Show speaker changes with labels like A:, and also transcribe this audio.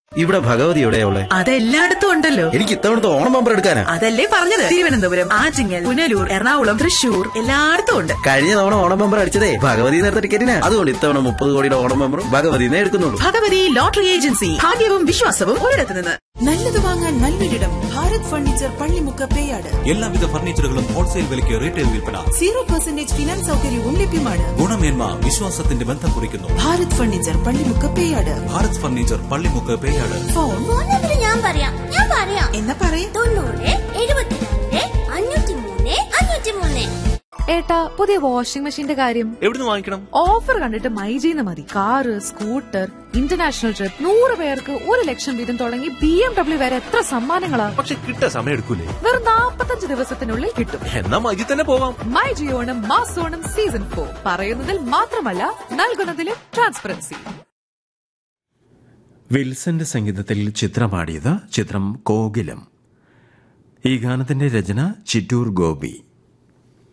A: ഇവിടെ ഭഗവതി എവിടെയാ ഉള്ളെ
B: അതെല്ലായിടത്തും ഉണ്ടല്ലോ
A: എനിക്ക് ഇത്തവണത്തെ ഓണം ബമ്പർ എടുക്കാനാ
B: അതല്ലേ പറഞ്ഞത് തിരുവനന്തപുരം ആറ്റിങ്ങൽ പുനലൂർ എറണാകുളം തൃശൂർ എല്ലായിടത്തും ഉണ്ട്
A: കഴിഞ്ഞ തവണ ഓണം ബമ്പർ അടിച്ചതേ ഭഗവതി നേരത്തെ ടിക്കറ്റിനാ അതുകൊണ്ട് ഇത്തവണ മുപ്പത് കോടിയുടെ ഓണം ബമ്പറും ഭഗവതിനെ എടുക്കുന്നുള്ളൂ
B: ഭഗവതി ലോട്ടറി ഏജൻസി ഭാഗ്യവും വിശ്വാസവും ഒരിടത്ത് നിന്ന്
C: നല്ലത് വാങ്ങാൻ നല്ലൊരിടം ഭാരത് ഫർണിച്ചർ പള്ളിമുക്ക് പേയാട്
D: എല്ലാവിധ ഫർണിച്ചറുകളും ഹോൾസെയിൽ വിലയ്ക്ക് റീറ്റെയിൽ വിൽപ്പന
C: സീറോ പെർസെന്റേജ് ഫിനാൻസ് സൗകര്യവും ലഭ്യമാണ്
D: ഗുണമേന്മ വിശ്വാസത്തിന്റെ ബന്ധം കുറിക്കുന്നു
C: Bharat furniture Pallimukku Peyad
D: Bharat furniture Pallimukku Peyad
C: phone
E: phone number ഞാൻ പറയാം ഞാൻ പറയാം
C: എന്നാ പറയേ
E: തൊണ്ണൂറ് എഴുപത്തിരണ്ട് അഞ്ഞൂറ്റി മൂന്ന് അഞ്ഞൂറ്റി മൂന്ന്
F: ഏട്ടാ പുതിയ വാഷിംഗ് മെഷീന്റെ കാര്യം
G: എവിടുന്ന് വാങ്ങിക്കണം
F: ഓഫർ കണ്ടിട്ട് മൈജീന്ന് മതി കാറ് സ്കൂട്ടർ ഇന്റർനാഷണൽ ട്രിപ്പ് നൂറ് പേർക്ക് ഒരു ലക്ഷം വീതം തുടങ്ങി ബി എം ഡബ്ല്യു വരെ എത്ര സമ്മാനങ്ങളാ
G: പക്ഷെ കിട്ടാൻ സമയം എടുക്കൂലേ
F: വെറും നാപ്പത്തഞ്ച് ദിവസത്തിനുള്ളിൽ കിട്ടും
G: എന്നാ മജി തന്നെ പോവാം
F: മൈ ജിയോണം മാസോണം സീസൺ ഫോർ പറയുന്നതിൽ മാത്രമല്ല നൽകുന്നതിലും ട്രാൻസ്പെറൻസി
H: വിൽസന്റെ സംഗീതത്തിൽ ചിത്രമാടിയത് ചിത്രം കോകിലം ഈ ഗാനത്തിന്റെ രചന ചിറ്റൂർ ഗോപി